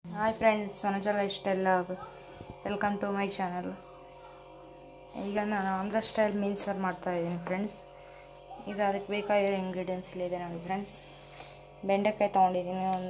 Hi friends ವನಜಲ ಇಷ್ಟೆಲ್ಲ welcome to my channel ಈಗ ನಾನು ಆಂಧ್ರ ಸ್ಟೈಲ್ ಮೀನು ಸಾರು ಮಾಡ್ತಾಯಿದ್ದೀನಿ ಫ್ರೆಂಡ್ಸ್ ಈಗ ಅದಕ್ಕೆ ಬೇಕಾಗಿರೋ ಇಂಗ್ರೀಡಿಯೆಂಟ್ಸ್ ಇದೆ ನೋಡಿ ಫ್ರೆಂಡ್ಸ್ ಬೆಂಡೆಕಾಯಿ ತೊಗೊಂಡಿದ್ದೀನಿ ಒಂದು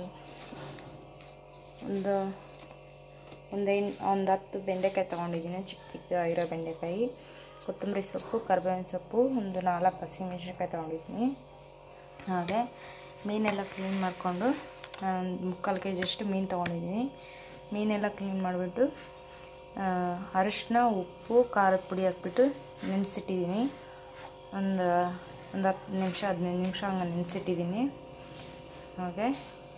ಒಂದು ಒಂದು ಎಂಟು ಒಂದು ಹತ್ತು ಬೆಂಡೆಕಾಯಿ ತೊಗೊಂಡಿದ್ದೀನಿ ಚಿಕ್ಕ ಚಿಕ್ಕದಾಗಿರೋ ಬೆಂಡೆಕಾಯಿ ಕೊತ್ತಂಬರಿ ಸೊಪ್ಪು ಕರ್ಬೇವಿನ ಸೊಪ್ಪು ಒಂದು ನಾಲ್ಕು ಹಸಿಮೆಣ್ಸಿನ್ಕಾಯಿ ತೊಗೊಂಡಿದ್ದೀನಿ ಹಾಗೆ ಮೀನೆಲ್ಲ ಕ್ಲೀನ್ ಮಾಡಿಕೊಂಡು ನಾನು ಮುಕ್ಕಾಲು ಕೆ ಜಿಯಷ್ಟು ಮೀನು ತೊಗೊಂಡಿದ್ದೀನಿ ಮೀನೆಲ್ಲ ಕ್ಲೀನ್ ಮಾಡಿಬಿಟ್ಟು ಅರಿಶಿನ ಉಪ್ಪು ಖಾರದ ಪುಡಿ ಹಾಕ್ಬಿಟ್ಟು ನೆನೆಸಿಟ್ಟಿದ್ದೀನಿ ಒಂದು ಒಂದು ಹತ್ತು ನಿಮಿಷ ಹದಿನೈದು ನಿಮಿಷ ಹಂಗೆ ನೆನೆಸಿಟ್ಟಿದ್ದೀನಿ ಹಾಗೆ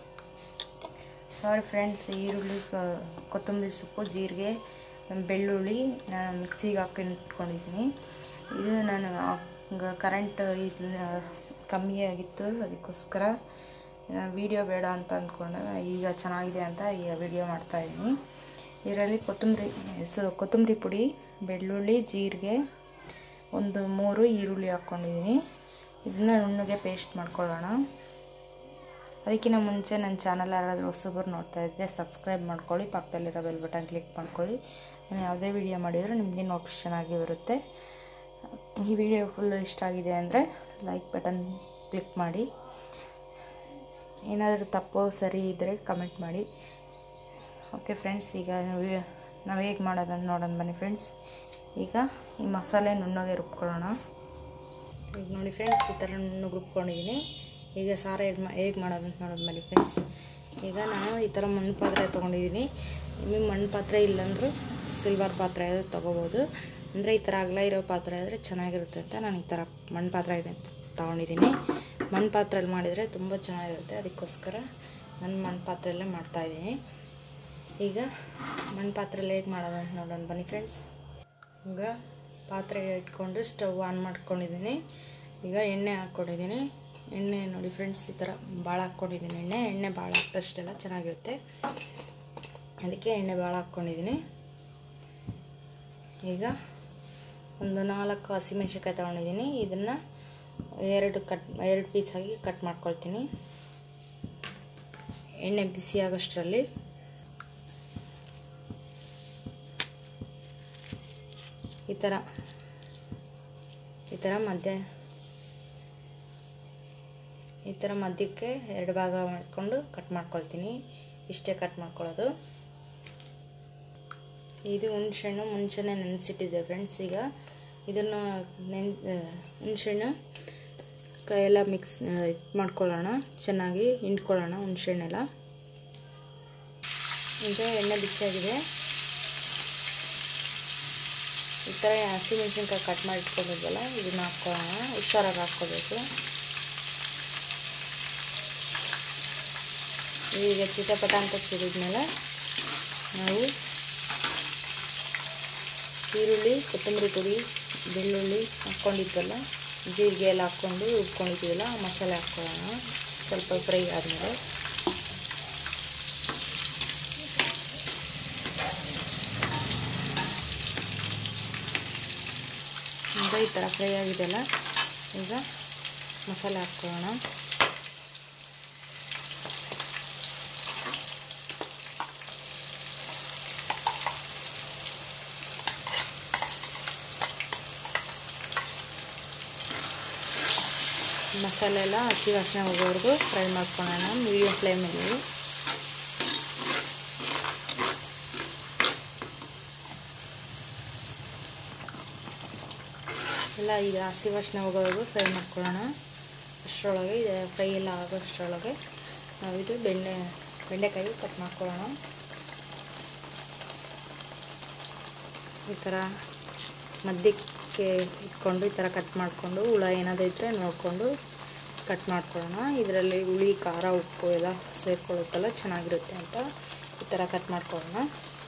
ಸಾರಿ ಫ್ರೆಂಡ್ಸ್ ಈರುಳ್ಳಿ ಕ- ಕೊತ್ತಂಬರಿ ಸೊಪ್ಪು ಜೀರಿಗೆ ಬೆಳ್ಳುಳ್ಳಿ ನಾನು ಮಿಕ್ಸಿಗೆ ಹಾಕೊಂಡು ಇಟ್ಕೊಂಡಿದ್ದೀನಿ ಇದು ನಾನು ಈಗ ಕರೆಂಟ್ ಇದು ಕಮ್ಮಿ ಆಗಿತ್ತು ಅದಕ್ಕೋಸ್ಕರ ವಿಡಿಯೋ ಬೇಡ ಅಂತ ಅಂದ್ಕೊಂಡೆ ಈಗ ಚೆನ್ನಾಗಿದೆ ಅಂತ ಈಗ ವಿಡಿಯೋ ಮಾಡ್ತಾಯಿದ್ದೀನಿ ಇದರಲ್ಲಿ ಕೊತ್ತಂಬರಿ ಸೊ ಕೊತ್ತಂಬರಿ ಪುಡಿ ಬೆಳ್ಳುಳ್ಳಿ ಜೀರಿಗೆ ಒಂದು ಮೂರು ಈರುಳ್ಳಿ ಹಾಕ್ಕೊಂಡಿದ್ದೀನಿ ಇದನ್ನ ನುಣ್ಣಗೆ ಪೇಸ್ಟ್ ಮಾಡ್ಕೊಳ್ಳೋಣ ಅದಕ್ಕಿಂತ ಮುಂಚೆ ನನ್ನ ಚಾನಲ್ ಯಾರಾದರೂ ಹೊಸಬರು ನೋಡ್ತಾ ಇದ್ದೆ ಸಬ್ಸ್ಕ್ರೈಬ್ ಮಾಡ್ಕೊಳ್ಳಿ ಪಕ್ಕದಲ್ಲಿರೋ ಬೆಲ್ ಬಟನ್ ಕ್ಲಿಕ್ ಮಾಡ್ಕೊಳ್ಳಿ ನಾನು ಯಾವುದೇ ವಿಡಿಯೋ ಮಾಡಿದರೂ ನಿಮಗೆ ನೋಟಿಫಿಕೇಷನ್ ಆಗಿ ಬರುತ್ತೆ ಈ ವಿಡಿಯೋ ಫುಲ್ಲು ಇಷ್ಟ ಆಗಿದೆ ಅಂದರೆ ಲೈಕ್ ಬಟನ್ ಕ್ಲಿಕ್ ಮಾಡಿ ಏನಾದರೂ ತಪ್ಪು ಸರಿ ಇದ್ದರೆ ಕಮೆಂಟ್ ಮಾಡಿ ಓಕೆ ಫ್ರೆಂಡ್ಸ್ ಈಗ ನಾವು ನಾವು ಹೇಗೆ ಮಾಡೋದನ್ನು ನೋಡೋಣ ಬನ್ನಿ ಫ್ರೆಂಡ್ಸ್ ಈಗ ಈ ಮಸಾಲೆ ನುಣ್ಣಗೆ ರುಬ್ಕೊಳ್ಳೋಣ ಈಗ ನೋಡಿ ಫ್ರೆಂಡ್ಸ್ ಈ ಥರ ನುಣ್ಣಗೆ ರುಬ್ಕೊಂಡಿದ್ದೀನಿ ಈಗ ಸಾರು ಹೇಗೆ ಮಾ ಹೇಗೆ ಮಾಡೋದಂತ ನೋಡೋದು ಬನ್ನಿ ಫ್ರೆಂಡ್ಸ್ ಈಗ ನಾನು ಈ ಥರ ಮಣ್ಣು ಪಾತ್ರೆ ತೊಗೊಂಡಿದ್ದೀನಿ ನಿಮಗೆ ಮಣ್ಣು ಪಾತ್ರೆ ಇಲ್ಲಾಂದ್ರೂ ಸಿಲ್ವರ್ ಪಾತ್ರೆ ಆದರೂ ತೊಗೋಬೋದು ಅಂದರೆ ಈ ಥರ ಅಗಲ ಇರೋ ಪಾತ್ರೆ ಆದರೆ ಚೆನ್ನಾಗಿರುತ್ತೆ ಅಂತ ನಾನು ಈ ಥರ ಮಣ್ಣು ಪಾತ್ರೆ ತೊಗೊಂಡಿದ್ದೀನಿ ಮಣ್ಣು ಪಾತ್ರೆಯಲ್ಲಿ ಮಾಡಿದರೆ ತುಂಬ ಚೆನ್ನಾಗಿರುತ್ತೆ ಅದಕ್ಕೋಸ್ಕರ ನಾನು ಮಣ್ಣು ಪಾತ್ರೆಯಲ್ಲೇ ಮಾಡ್ತಾಯಿದ್ದೀನಿ ಈಗ ಮಣ್ಣು ಪಾತ್ರೆಯಲ್ಲಿ ಹೇಗೆ ಮಾಡೋದಂತ ನೋಡೋಣ ಬನ್ನಿ ಫ್ರೆಂಡ್ಸ್ ಈಗ ಪಾತ್ರೆ ಇಟ್ಕೊಂಡು ಸ್ಟವ್ ಆನ್ ಮಾಡ್ಕೊಂಡಿದ್ದೀನಿ ಈಗ ಎಣ್ಣೆ ಹಾಕ್ಕೊಂಡಿದ್ದೀನಿ ಎಣ್ಣೆ ನೋಡಿ ಫ್ರೆಂಡ್ಸ್ ಈ ಥರ ಭಾಳ ಹಾಕ್ಕೊಂಡಿದ್ದೀನಿ ಎಣ್ಣೆ ಎಣ್ಣೆ ಭಾಳ ಹಾಕ್ದಷ್ಟೆಲ್ಲ ಚೆನ್ನಾಗಿರುತ್ತೆ ಅದಕ್ಕೆ ಎಣ್ಣೆ ಭಾಳ ಹಾಕ್ಕೊಂಡಿದ್ದೀನಿ ಈಗ ಒಂದು ನಾಲ್ಕು ಹಸಿಮೆಣ್ಸಿನ್ಕಾಯಿ ತೊಗೊಂಡಿದ್ದೀನಿ ಇದನ್ನು ಎರಡು ಕಟ್ ಎರಡು ಪೀಸಾಗಿ ಕಟ್ ಮಾಡ್ಕೊಳ್ತೀನಿ ಎಣ್ಣೆ ಬಿಸಿ ಆಗೋಷ್ಟರಲ್ಲಿ ಈ ಥರ ಈ ಥರ ಮಧ್ಯ ಈ ಥರ ಮಧ್ಯಕ್ಕೆ ಎರಡು ಭಾಗ ಮಾಡಿಕೊಂಡು ಕಟ್ ಮಾಡ್ಕೊಳ್ತೀನಿ ಇಷ್ಟೇ ಕಟ್ ಮಾಡ್ಕೊಳ್ಳೋದು ಇದು ಹುಣ್ಸೆಹಣ್ಣು ಮುಂಚೆನೇ ನೆನೆಸಿಟ್ಟಿದ್ದೆ ಫ್ರೆಂಡ್ಸ್ ಈಗ ಇದನ್ನು ನೆನ್ ಹುಣ್ಸೆಹಣ್ಣು ಎಲ್ಲ ಮಿಕ್ಸ್ ಇದು ಮಾಡ್ಕೊಳ್ಳೋಣ ಚೆನ್ನಾಗಿ ಹಿಂಡ್ಕೊಳ್ಳೋಣ ಹುಣ್ಸೆಹಣ್ಣೆಲ್ಲ ಈಗ ಎಣ್ಣೆ ಬಿಸಿಯಾಗಿದೆ ಈ ಥರ ಹಸಿಮೆಣ್ಸಿನ್ಕಾಯಿ ಕಟ್ ಮಾಡಿ ಇಟ್ಕೊಂಡಿದ್ವಲ್ಲ ಇದನ್ನ ಹಾಕ್ಕೊಳ್ಳೋಣ ಹುಷಾರಾಗಿ ಹಾಕ್ಕೋಬೇಕು ಈಗ ಚಿಟಪಟ ಅಂತ ಸಿಡಿದ್ಮೇಲೆ ನಾವು ಈರುಳ್ಳಿ ಕೊತ್ತಂಬರಿ ಪುಡಿ ಬೆಳ್ಳುಳ್ಳಿ ಹಾಕ್ಕೊಂಡಿದ್ವಲ್ಲ ಜೀರಿಗೆ ಎಲ್ಲ ಹಾಕ್ಕೊಂಡು ರುಬ್ಕೊಂಡಿದ್ದೀವಲ್ಲ ಮಸಾಲೆ ಹಾಕ್ಕೊಳ್ಳೋಣ ಸ್ವಲ್ಪ ಫ್ರೈ ಆದಮೇಲೆ ಈಗ ಈ ಥರ ಫ್ರೈ ಆಗಿದೆಯಲ್ಲ ಈಗ ಮಸಾಲೆ ಹಾಕ್ಕೊಳ್ಳೋಣ ಮಸಾಲೆ ಎಲ್ಲ ಹಸಿ ವಾಸನೆ ಹೋಗೋವರೆಗೂ ಫ್ರೈ ಮಾಡ್ಕೊಳ್ಳೋಣ ಮೀಡಿಯಮ್ ಫ್ಲೇಮಲ್ಲಿ ಎಲ್ಲ ಈಗ ಹಸಿ ವಾಸನೆ ಹೋಗೋವರೆಗೂ ಫ್ರೈ ಮಾಡ್ಕೊಳ್ಳೋಣ ಅಷ್ಟರೊಳಗೆ ಇದು ಫ್ರೈ ಎಲ್ಲ ಆಗೋಷ್ಟರೊಳಗೆ ನಾವು ಇದು ಬೆಂಡೆ ಬೆಂಡೆಕಾಯಿ ಕಟ್ ಮಾಡ್ಕೊಳ್ಳೋಣ ಈ ಥರ ಮಧ್ಯಕ್ಕೆ ಇಟ್ಕೊಂಡು ಈ ಥರ ಕಟ್ ಮಾಡಿಕೊಂಡು ಹುಳ ಏನಾದರೂ ಇದ್ದರೆ ನೋಡಿಕೊಂಡು ಕಟ್ ಮಾಡ್ಕೊಳ್ಳೋಣ ಇದರಲ್ಲಿ ಹುಳಿ ಖಾರ ಉಪ್ಪು ಎಲ್ಲ ಸೇರ್ಕೊಳ್ಳುತ್ತಲ್ಲ ಚೆನ್ನಾಗಿರುತ್ತೆ ಅಂತ ಈ ಥರ ಕಟ್ ಮಾಡ್ಕೊಳ್ಳೋಣ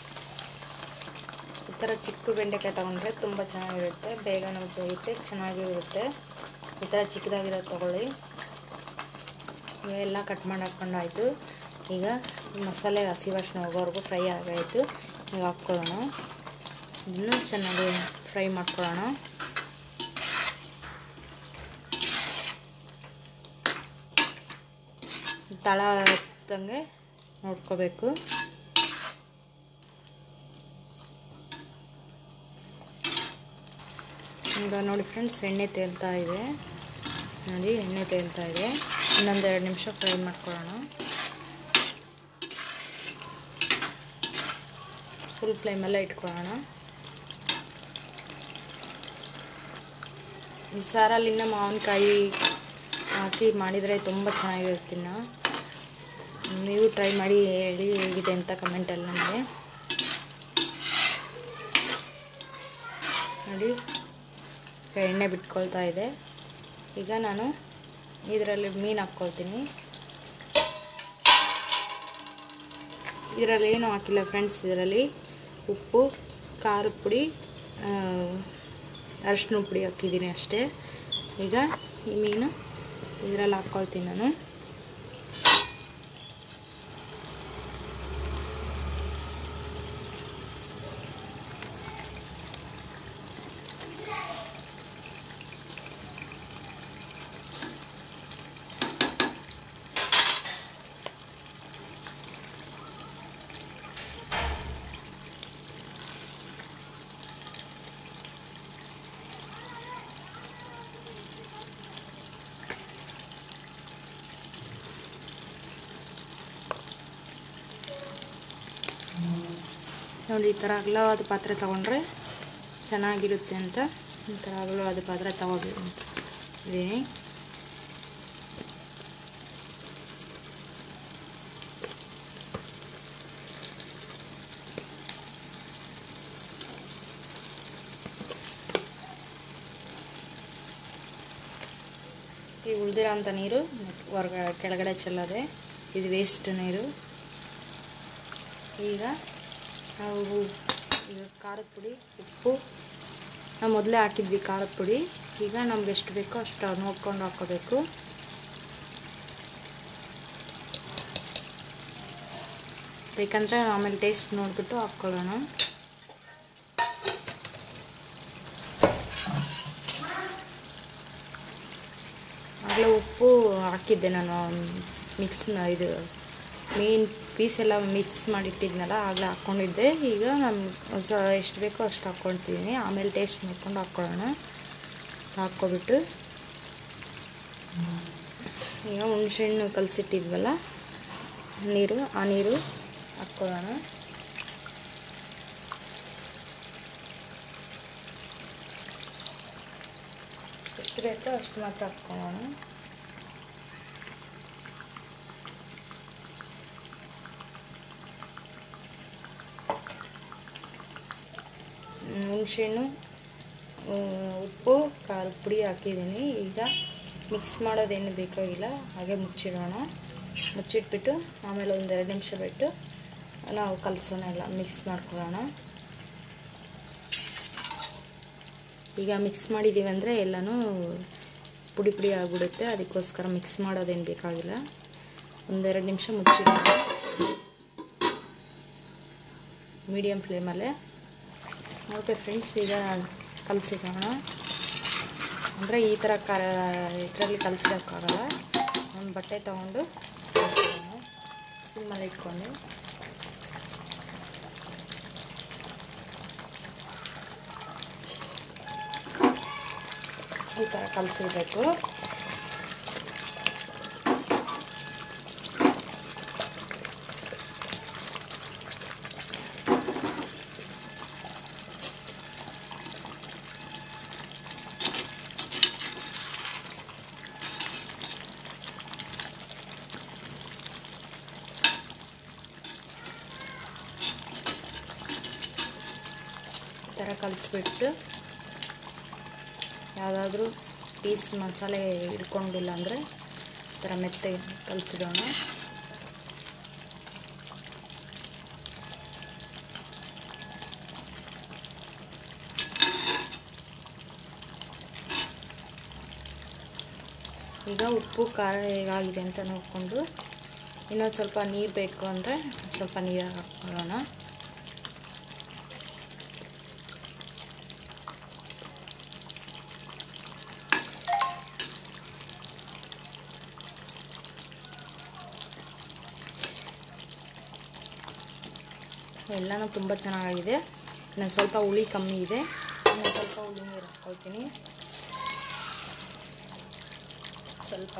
ಈ ಥರ ಚಿಕ್ಕ ಬೆಂಡೆಕಾಯಿ ತೊಗೊಂಡ್ರೆ ತುಂಬ ಚೆನ್ನಾಗಿರುತ್ತೆ ಬೇಗನೆ ಬೇಯುತ್ತೆ ಚೆನ್ನಾಗಿರುತ್ತೆ ಈ ಥರ ಚಿಕ್ಕದಾಗಿರೋದು ತೊಗೊಳ್ಳಿ ಇವೆಲ್ಲ ಕಟ್ ಮಾಡಿ ಹಾಕ್ಕೊಂಡಾಯಿತು ಈಗ ಮಸಾಲೆ ಹಸಿ ವಾಸನೆ ಹೋಗೋವರೆಗೂ ಫ್ರೈ ಆಗಾಯಿತು ಈಗ ಹಾಕ್ಕೊಳ್ಳೋಣ ಇದನ್ನು ಚೆನ್ನಾಗಿ ಫ್ರೈ ಮಾಡ್ಕೊಳ್ಳೋಣ ತಳ ಹತ್ತಂಗೆ ನೋಡ್ಕೋಬೇಕು ಈಗ ನೋಡಿ ಫ್ರೆಂಡ್ಸ್ ಎಣ್ಣೆ ತೇಲ್ತಾ ಇದೆ ನೋಡಿ ಎಣ್ಣೆ ತೇಲ್ತಾ ಇದೆ ಇನ್ನೊಂದು ಎರಡು ನಿಮಿಷ ಫ್ರೈ ಮಾಡ್ಕೊಳ್ಳೋಣ ಫುಲ್ ಫ್ಲೇಮಲ್ಲೇ ಇಟ್ಕೊಳ್ಳೋಣ ಈ ಸಾರಲ್ಲಿ ಇನ್ನೂ ಮಾವಿನಕಾಯಿ ಹಾಕಿ ಮಾಡಿದರೆ ತುಂಬ ಚೆನ್ನಾಗಿರುತ್ತೆ ಇನ್ನು ನೀವು ಟ್ರೈ ಮಾಡಿ ಹೇಳಿ ಹೇಗಿದೆ ಅಂತ ಕಮೆಂಟಲ್ಲಿ ನನಗೆ ನೋಡಿ ಎಣ್ಣೆ ಬಿಟ್ಕೊಳ್ತಾ ಇದೆ ಈಗ ನಾನು ಇದರಲ್ಲಿ ಮೀನು ಹಾಕ್ಕೊಳ್ತೀನಿ ಇದರಲ್ಲಿ ಏನೂ ಹಾಕಿಲ್ಲ ಫ್ರೆಂಡ್ಸ್ ಇದರಲ್ಲಿ ಉಪ್ಪು ಖಾರದ ಪುಡಿ ಅರಶಿನ ಪುಡಿ ಹಾಕಿದ್ದೀನಿ ಅಷ್ಟೇ ಈಗ ಈ ಮೀನು ಇದರಲ್ಲಿ ಹಾಕ್ಕೊಳ್ತೀನಿ ನಾನು ನೋಡಿ ಈ ಥರ ಅಗಲವಾದ ಪಾತ್ರೆ ತೊಗೊಂಡ್ರೆ ಚೆನ್ನಾಗಿರುತ್ತೆ ಅಂತ ಈ ಥರ ಅಗಲವಾದ ಪಾತ್ರೆ ತಗೋಬೇಕು ಇದೀನಿ ಈ ಉಳಿದಿರೋ ಅಂಥ ನೀರು ಹೊರಗಡೆ ಕೆಳಗಡೆ ಚೆಲ್ಲದೆ ಇದು ವೇಸ್ಟ್ ನೀರು ಈಗ ನಾವು ಈಗ ಖಾರದ ಪುಡಿ ಉಪ್ಪು ನಾವು ಮೊದಲೇ ಹಾಕಿದ್ವಿ ಖಾರದ ಪುಡಿ ಈಗ ನಮ್ಗೆ ಎಷ್ಟು ಬೇಕೋ ಅಷ್ಟು ನೋಡ್ಕೊಂಡು ಹಾಕ್ಕೋಬೇಕು ಬೇಕಂದರೆ ಆಮೇಲೆ ಟೇಸ್ಟ್ ನೋಡಿಬಿಟ್ಟು ಹಾಕ್ಕೊಳ್ಳೋಣ ಆಗಲೇ ಉಪ್ಪು ಹಾಕಿದ್ದೆ ನಾನು ಮಿಕ್ಸ್ ಇದು ಮೀನು ಪೀಸ್ ಎಲ್ಲ ಮಿಕ್ಸ್ ಮಾಡಿಟ್ಟಿದ್ನಲ್ಲ ಆಗಲೇ ಹಾಕ್ಕೊಂಡಿದ್ದೆ ಈಗ ನಾನು ಸೊ ಎಷ್ಟು ಬೇಕೋ ಅಷ್ಟು ಹಾಕ್ಕೊಳ್ತಿದ್ದೀನಿ ಆಮೇಲೆ ಟೇಸ್ಟ್ ನೋಡ್ಕೊಂಡು ಹಾಕ್ಕೊಳ್ಳೋಣ ಹಾಕ್ಕೊಬಿಟ್ಟು ಈಗ ಹುಣಸೆಹಣ್ಣು ಕಲಸಿಟ್ಟಿದ್ವಲ್ಲ ನೀರು ಆ ನೀರು ಹಾಕ್ಕೊಳ್ಳೋಣ ಎಷ್ಟು ಬೇಕೋ ಅಷ್ಟು ಮಾತ್ರ ಹಾಕ್ಕೊಳ್ಳೋಣ ಹುಣಸೆಹಣ್ಣು ಉಪ್ಪು ಖಾರದ ಪುಡಿ ಹಾಕಿದ್ದೀನಿ ಈಗ ಮಿಕ್ಸ್ ಮಾಡೋದೇನು ಬೇಕಾಗಿಲ್ಲ ಹಾಗೆ ಮುಚ್ಚಿಡೋಣ ಮುಚ್ಚಿಟ್ಬಿಟ್ಟು ಆಮೇಲೆ ಒಂದೆರಡು ನಿಮಿಷ ಬಿಟ್ಟು ನಾವು ಕಲಸೋಣ ಎಲ್ಲ ಮಿಕ್ಸ್ ಮಾಡ್ಕೊಳ್ಳೋಣ ಈಗ ಮಿಕ್ಸ್ ಮಾಡಿದ್ದೀವಿ ಅಂದರೆ ಎಲ್ಲನೂ ಪುಡಿ ಪುಡಿ ಆಗಿಬಿಡುತ್ತೆ ಅದಕ್ಕೋಸ್ಕರ ಮಿಕ್ಸ್ ಮಾಡೋದೇನು ಬೇಕಾಗಿಲ್ಲ ಒಂದೆರಡು ನಿಮಿಷ ಮುಚ್ಚಿಡೋಣ ಮೀಡಿಯಮ್ ಫ್ಲೇಮಲ್ಲೇ ಓಕೆ ಫ್ರೆಂಡ್ಸ್ ಈಗ ಕಲಸಿಡೋಣ ಅಂದರೆ ಈ ಥರ ಕ ಇದರಲ್ಲಿ ಕಲಸಿಡೋಕ್ಕಾಗಲ್ಲ ಒಂದು ಬಟ್ಟೆ ತೊಗೊಂಡು ಕಲಸಿಡೋಣ ಸಿಮ್ಮಲ್ಲಿ ಇಟ್ಕೊಂಡು ಈ ಥರ ಕಲಸಿಡಬೇಕು ಈ ಥರ ಕಲಿಸ್ಬಿಟ್ಟು ಯಾವುದಾದ್ರೂ ಪೀಸ್ ಮಸಾಲೆ ಹಿಡ್ಕೊಂಡಿಲ್ಲ ಅಂದರೆ ಈ ಥರ ಮೆತ್ತೆ ಕಲಸಿಡೋಣ ಈಗ ಉಪ್ಪು ಖಾರ ಹೇಗಾಗಿದೆ ಅಂತ ನೋಡಿಕೊಂಡು ಇನ್ನೊಂದು ಸ್ವಲ್ಪ ನೀರು ಬೇಕು ಅಂದರೆ ಸ್ವಲ್ಪ ನೀರು ಹಾಕ್ಕೊಳ್ಳೋಣ ಎಲ್ಲನೂ ತುಂಬ ಚೆನ್ನಾಗಿದೆ ಇನ್ನೊಂದು ಸ್ವಲ್ಪ ಹುಳಿ ಕಮ್ಮಿ ಇದೆ ಇನ್ನೊಂದು ಸ್ವಲ್ಪ ಸ್ವಲ್ಪ ಹುಳಿ ನೀರು ಹಾಕ್ಕೊಳ್ತೀನಿ ಸ್ವಲ್ಪ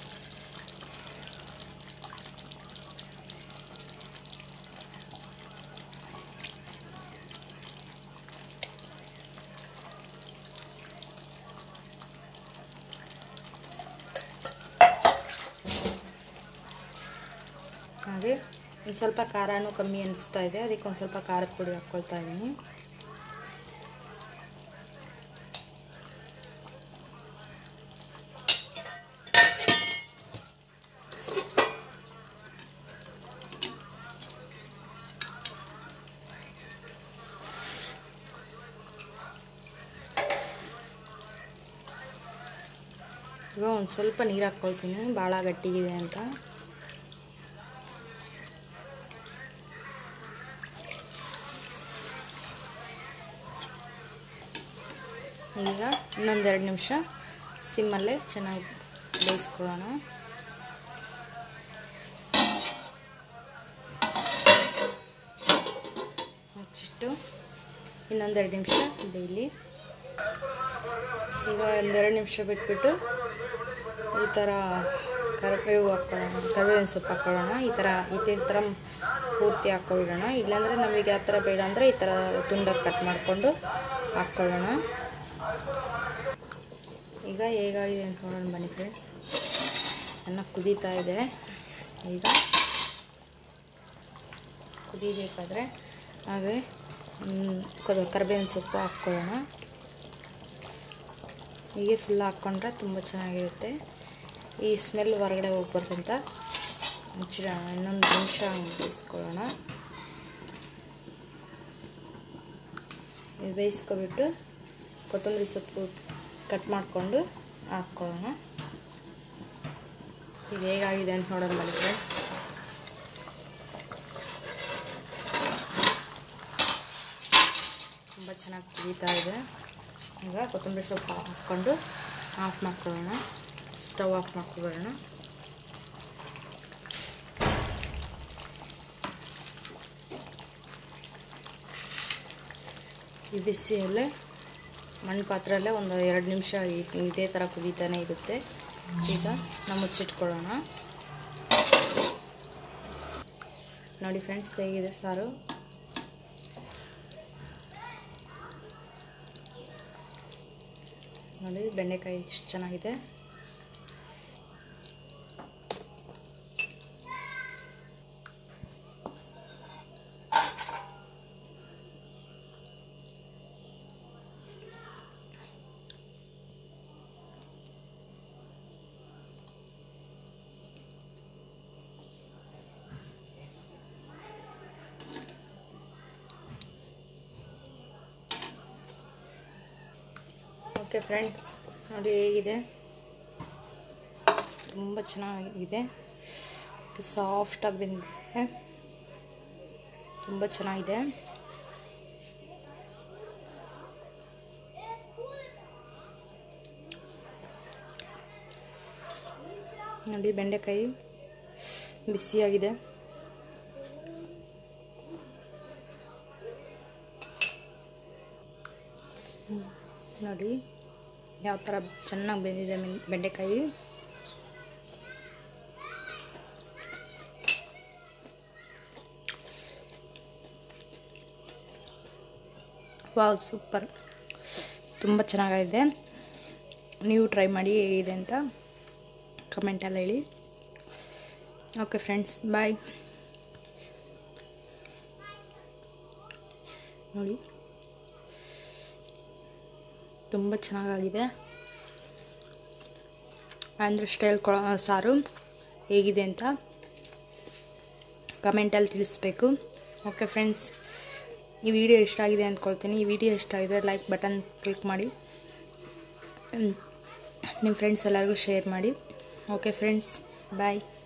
ಹಾಗೆ ಒಂದು ಸ್ವಲ್ಪ ಖಾರನೂ ಕಮ್ಮಿ ಅನಿಸ್ತಾ ಇದೆ ಅದಕ್ಕೆ ಒಂದು ಸ್ವಲ್ಪ ಖಾರದ ಪುಡಿ ಹಾಕ್ಕೊಳ್ತಾ ಇದ್ದೀನಿ ಈಗ ಒಂದು ಸ್ವಲ್ಪ ನೀರು ಹಾಕ್ಕೊಳ್ತೀನಿ ಭಾಳ ಗಟ್ಟಿಗಿದೆ ಅಂತ ಈಗ ಇನ್ನೊಂದೆರಡು ನಿಮಿಷ ಸಿಮ್ಮಲ್ಲೇ ಚೆನ್ನಾಗಿ ಬೇಯಿಸ್ಕೊಳ್ಳೋಣ ನೆಕ್ಸ್ಟು ಇನ್ನೊಂದೆರಡು ನಿಮಿಷ ಬೇಯಲಿ ಈಗ ಒಂದೆರಡು ನಿಮಿಷ ಬಿಟ್ಬಿಟ್ಟು ಈ ಥರ ಕರಿಬೇವು ಹಾಕ್ಕೊಳ್ಳೋಣ ಕರಿಬೇವಿನ ಸೊಪ್ಪು ಹಾಕ್ಕೊಳ್ಳೋಣ ಈ ಥರ ಇದೇ ಥರ ಪೂರ್ತಿ ಹಾಕ್ಕೊಳ್ಳೋಣ ಇಲ್ಲಾಂದರೆ ನಮಗೆ ಆ ಥರ ಬೇಡ ಅಂದರೆ ಈ ಥರ ತುಂಡಾಗಿ ಕಟ್ ಮಾಡಿಕೊಂಡು ಹಾಕ್ಕೊಳ್ಳೋಣ ಈಗ ಹೇಗಾಗಿದೆ ಅಂತ ನೋಡೋಣ ಬನ್ನಿ ಫ್ರೆಂಡ್ಸ್ ಚೆನ್ನಾಗಿ ಕುದೀತಾ ಇದೆ ಈಗ ಕುದಿಬೇಕಾದ್ರೆ ಹಾಗೆ ಕೊದ ಕರಿಬೇವಿನ ಸೊಪ್ಪು ಹಾಕ್ಕೊಳ್ಳೋಣ ಹೀಗೆ ಫುಲ್ ಹಾಕ್ಕೊಂಡ್ರೆ ತುಂಬ ಚೆನ್ನಾಗಿರುತ್ತೆ ಈ ಸ್ಮೆಲ್ ಹೊರಗಡೆ ಹೋಗ್ಬಾರ್ದಂತ ಮುಚ್ಚಿಡೋಣ ಇನ್ನೊಂದು ನಿಮಿಷ ಬೇಯಿಸ್ಕೊಳ್ಳೋಣ ಇದು ಬೇಯಿಸ್ಕೊಬಿಟ್ಟು ಕೊತ್ತಂಬರಿ ಸೊಪ್ಪು ಕಟ್ ಮಾಡಿಕೊಂಡು ಹಾಕ್ಕೊಳ್ಳೋಣ ಇದು ಹೇಗಾಗಿದೆ ಅಂತ ನೋಡೋಣ ಬನ್ನಿ ಫ್ರೆಂಡ್ಸ್ ತುಂಬ ಚೆನ್ನಾಗಿ ಕುದೀತಾ ಇದೆ ಈಗ ಕೊತ್ತಂಬರಿ ಸೊಪ್ಪು ಹಾಕ್ಕೊಂಡು ಆಫ್ ಮಾಡ್ಕೊಳ್ಳೋಣ ಸ್ಟವ್ ಆಫ್ ಮಾಡ್ಕೊಬಿಡೋಣ ಈ ಬಿಸಿಯಲ್ಲೇ ಮಣ್ಣು ಪಾತ್ರೆಯಲ್ಲೇ ಒಂದು ಎರಡು ನಿಮಿಷ ಇದೇ ಥರ ಕುದೀತಾನೆ ಇರುತ್ತೆ ಈಗ ನಾವು ಮುಚ್ಚಿಟ್ಕೊಳ್ಳೋಣ ನೋಡಿ ಫ್ರೆಂಡ್ಸ್ ಹೇಗಿದೆ ಸಾರು ನೋಡಿ ಬೆಂಡೆಕಾಯಿ ಎಷ್ಟು ಚೆನ್ನಾಗಿದೆ ಓಕೆ ಫ್ರೆಂಡ್ಸ್ ನೋಡಿ ಹೇಗಿದೆ ತುಂಬ ಚೆನ್ನಾಗಿದೆ ಸಾಫ್ಟಾಗಿ ಬೆಂದಿದೆ ತುಂಬ ಚೆನ್ನಾಗಿದೆ ನೋಡಿ ಬೆಂಡೆಕಾಯಿ ಬಿಸಿಯಾಗಿದೆ ನೋಡಿ ಯಾವ ಥರ ಚೆನ್ನಾಗಿ ಬೆಂದಿದೆ ಮೆನ್- ಬೆಂಡೆಕಾಯಿ ವಾವ್ ಸೂಪರ್ ತುಂಬ ಚೆನ್ನಾಗಿದೆ ನೀವು ಟ್ರೈ ಮಾಡಿ ಹೇಗಿದೆ ಅಂತ ಕಮೆಂಟಲ್ಲಿ ಹೇಳಿ ಓಕೆ ಫ್ರೆಂಡ್ಸ್ ಬಾಯ್ ನೋಡಿ ತುಂಬ ಚೆನ್ನಾಗಾಗಿದೆ ಆಂಧ್ರ ಸ್ಟೈಲ್ ಕೊ ಸಾರು ಹೇಗಿದೆ ಅಂತ ಕಮೆಂಟಲ್ಲಿ ತಿಳಿಸ್ಬೇಕು ಓಕೆ ಫ್ರೆಂಡ್ಸ್ ಈ ವಿಡಿಯೋ ಇಷ್ಟ ಆಗಿದೆ ಅಂದ್ಕೊಳ್ತೀನಿ ಈ ವಿಡಿಯೋ ಇಷ್ಟ ಆಗಿದ್ರೆ ಲೈಕ್ ಬಟನ್ ಕ್ಲಿಕ್ ಮಾಡಿ ಹ್ಮ್. ನಿಮ್ಮ ಫ್ರೆಂಡ್ಸ್ ಎಲ್ಲರಿಗೂ ಶೇರ್ ಮಾಡಿ ಓಕೆ ಫ್ರೆಂಡ್ಸ್ ಬಾಯ್